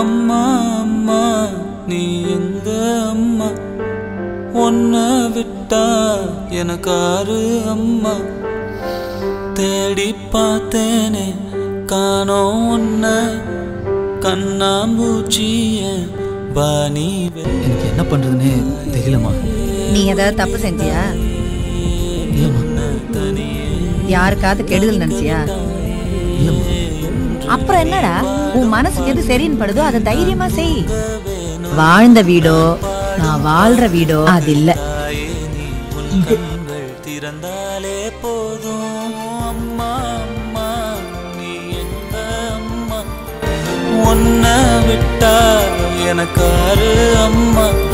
அம்மா அம்மா நீ எங்க அம்மா உன்னை விட்டா எனக்காரு அம்மா தேடி பார்த்தேனே காணோம் உன்னை கண்ணாம்பூச்சிய பாணி எனக்கு என்ன பண்றதுன்னே தெரியலம்மா நீ ஏதாவது தப்பு செஞ்சியா இல்லம்மா யாருக்காவது கெடுதல் நினைச்சியா இல்லம்மா அப்புறம் என்னடா உன் மனசுக்கு எது சரின்னு படுதோ அதை தைரியமா செய் வாழ்ந்த வீடோ நான் வாழ்ற வீடோ அது இல்ல கண்கள் திறந்தாலே போதும் அம்மா அம்மா நீ எங்க அம்மா உன்னை விட்டா எனக்காரு அம்மா